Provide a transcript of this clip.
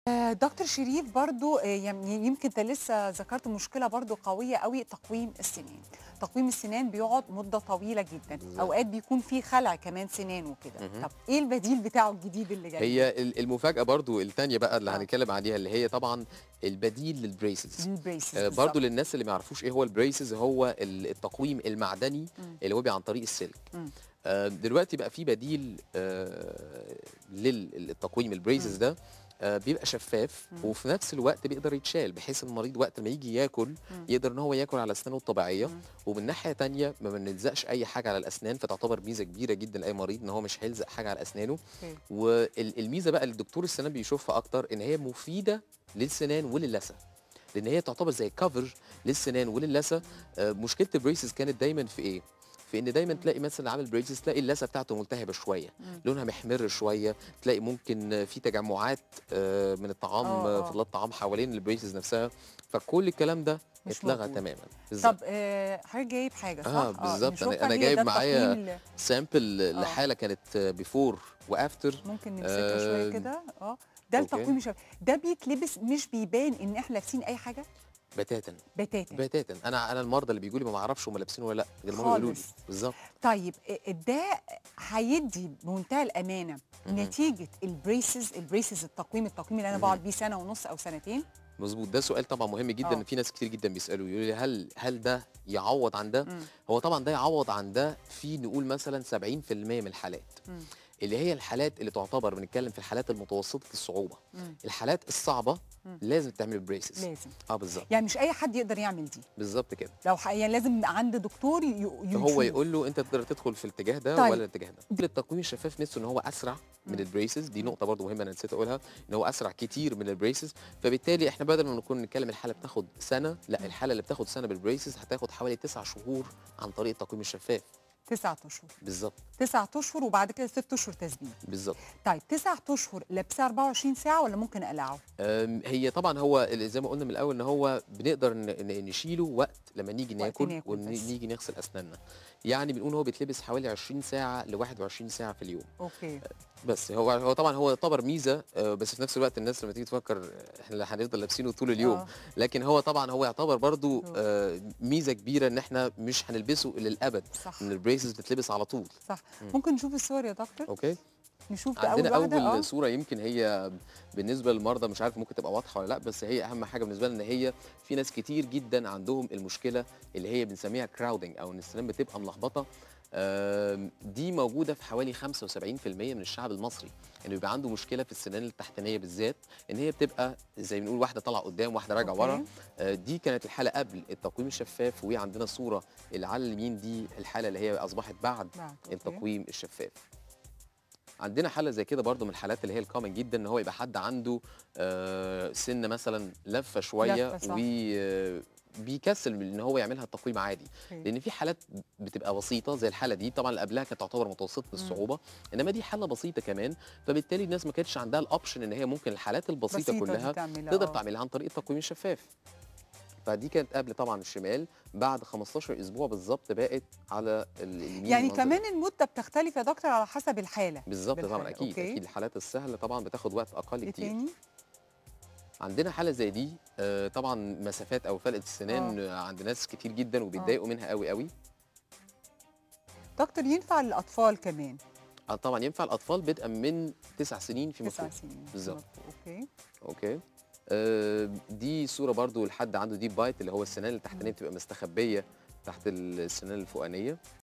آه، دكتور شريف برضو آه، يم- يمكن انت لسه ذكرت مشكله برضو قويه قوي تقويم السنان تقويم السنان بيقعد مده طويله جدا بالظبط. اوقات بيكون في خلع كمان سنان وكده مهم. طب ايه البديل بتاعه الجديد اللي جاي هي ال- المفاجاه برضو الثانيه بقى اللي آه. هنتكلم عليها اللي هي طبعا البديل للبريسز البريسز آه، برضو للناس اللي ما يعرفوش ايه هو البريسز هو ال- التقويم المعدني مم. اللي هو بيبقى عن طريق السلك مم. آه، دلوقتي بقى في بديل للتقويم البريسز ده آه، بيبقى شفاف مم. وفي نفس الوقت بيقدر يتشال بحيث المريض وقت ما يجي ياكل مم. يقدر ان هو ياكل على اسنانه الطبيعيه مم. ومن ناحيه تانية ما بنلزقش اي حاجه على الاسنان فتعتبر ميزه كبيره جدا لاي مريض ان هو مش هيلزق حاجه على اسنانه أوكي. والميزه بقى اللي الدكتور السنان بيشوفها اكتر ان هي مفيده للسنان وللثه لان هي تعتبر زي كفر للسنان وللثه آه، مشكله البريسز كانت دايما في ايه في ان دايما تلاقي مثلا عامل بريسز تلاقي اللثه بتاعته ملتهبه شويه مم. لونها محمر شويه تلاقي ممكن آه، في تجمعات آه، من الطعام آه، آه، آه. فضلات طعام حوالين البريسز نفسها فكل الكلام ده مش اتلغى موجود. تماما بالظبط طب آه، حضرتك جايب حاجه صح؟ آه، بالظبط. نشوفها أنا- أنا هي جايب ده معايا التقويم اللي- سامبل آه. لحاله كانت بيفور وافتر ممكن نمسكها شويه آه، كده اه ده أوكي. التقويم الشفاف ده بيتلبس مش بيبان ان احنا لابسين اي حاجه بتاتا بتاتا بتاتا انا انا المرضى اللي بيجوا لي ما بعرفش هم لابسين ولا لا غير ما هم يقولوا لي خالص. بالظبط طيب آه، ده هيدي بمنتهى الامانه مهم. نتيجه البريسز البريسز التقويم التقويم اللي انا مهم. بقعد بيه سنه ونص او سنتين مظبوط ده سؤال طبعا مهم جدا آه. ان في ناس كتير جدا بيسالوا يقولوا لي هل هل ده يعوض عن ده مم. هو طبعا ده يعوض عن ده في نقول مثلا 70% من الحالات مم. اللي هي الحالات اللي تعتبر بنتكلم في الحالات المتوسطه الصعوبه مم. الحالات الصعبه مم. لازم تعمل بريسز لازم اه بالظبط يعني مش اي حد يقدر يعمل دي بالظبط كده لو ح- يعني لازم يبقى عند دكتور ي- هو يشوف. يقول له انت تقدر تدخل في الاتجاه ده طيب. ولا الاتجاه ده التقويم الشفاف ميزته ان هو اسرع من مم. البريسز دي مم. نقطه برضو مهمه انا نسيت اقولها ان هو اسرع كتير من البريسز فبالتالي احنا بدل ما نكون نتكلم الحاله بتاخد سنه لا مم. الحاله اللي بتاخد سنه بالبريسز هتاخد حوالي تسع شهور عن طريق التقويم الشفاف تسعة اشهر بالظبط تسعة اشهر وبعد كده ست اشهر تثبيت بالظبط طيب تسعة اشهر لابسها 24 ساعه ولا ممكن اقلعه أم، هي طبعا هو ال- زي ما قلنا من الاول ان هو بنقدر ن- ن- نشيله وقت لما نيجي وقت ناكل ناكل بس. ونيجي نغسل اسناننا يعني بنقول هو بيتلبس حوالي 20 ساعه ل 21 ساعه في اليوم اوكي بس هو هو طبعا هو يعتبر ميزه آه، بس في نفس الوقت الناس لما تيجي تفكر آه، احنا هنفضل لابسينه طول اليوم آه. لكن هو طبعا هو يعتبر برضو هو. آه، ميزه كبيره ان احنا مش هنلبسه للابد صح ان البريسز بتتلبس على طول صح مم. ممكن نشوف الصور يا دكتور اوكي نشوف ده عندنا اول واحده اول اه صوره يمكن هي بالنسبه للمرضى مش عارف ممكن تبقى واضحه ولا لا بس هي اهم حاجه بالنسبه لنا ان هي في ناس كتير جدا عندهم المشكله اللي هي بنسميها كراودنج او ان السنان بتبقى ملخبطه آم، دي موجوده في حوالي 75% من الشعب المصري انه بيبقى عنده مشكله في السنان التحتانيه بالذات ان هي بتبقى زي ما بنقول واحده طالعه قدام واحده راجعه أوكي. ورا آه، دي كانت الحاله قبل التقويم الشفاف وعندنا صوره اللي على اليمين دي الحاله اللي هي اصبحت بعد بعد أوكي. التقويم الشفاف عندنا حاله زي كده برضو من الحالات اللي هي الكومن جدا ان هو يبقى حد عنده آه، سن مثلا لفه شويه لفة، صح. وبيكسل من ان هو يعملها التقويم عادي أوكي. لان في حالات بتبقى بسيطه زي الحاله دي طبعا اللي قبلها كانت تعتبر متوسطه الصعوبه انما دي حاله بسيطه كمان فبالتالي الناس ما كانتش عندها الاوبشن ان هي ممكن الحالات البسيطه بسيطة دي كلها تعملها، تقدر آه. تعملها عن طريق التقويم الشفاف فدي كانت قبل طبعا الشمال بعد 15 اسبوع بالظبط بقت على ال- اليمين يعني المنظر كمان المده بتختلف يا دكتور على حسب الحاله بالظبط طبعا بالحالة، اكيد أوكي. اكيد الحالات السهله طبعا بتاخد وقت اقل ايه كتير تاني عندنا حاله زي دي آه، طبعا مسافات او فلقه السنان آه. عند ناس كتير جدا وبيتضايقوا منها قوي قوي دكتور ينفع للاطفال كمان آه، طبعا ينفع الاطفال بدءا من تسع سنين فيما تسع فوق سنين بالظبط. اوكي اوكي آه، دي صوره برضو لحد عنده ديب بايت اللي هو السنان التحتانيه مم. بتبقى مستخبيه تحت السنان الفوقانيه